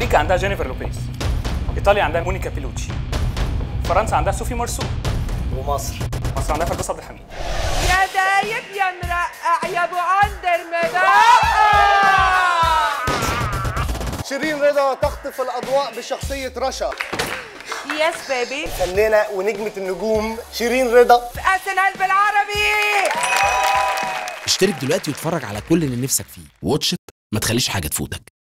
بلجيكا عندها جينيفر لوبيز ايطاليا عندها مونيكا بيلوتشي فرنسا عندها صوفي مرسو ومصر مصر عندها فردوس عبد الحميد يا دايب يا مرقع يا ابو اندر مرقع شيرين رضا تخطف الاضواء بشخصيه رشا يس بيبي فنانه ونجمه النجوم شيرين رضا ارسنال بالعربي اشترك دلوقتي واتفرج على كل اللي نفسك فيه واتش إت، ما تخليش حاجة تفوتك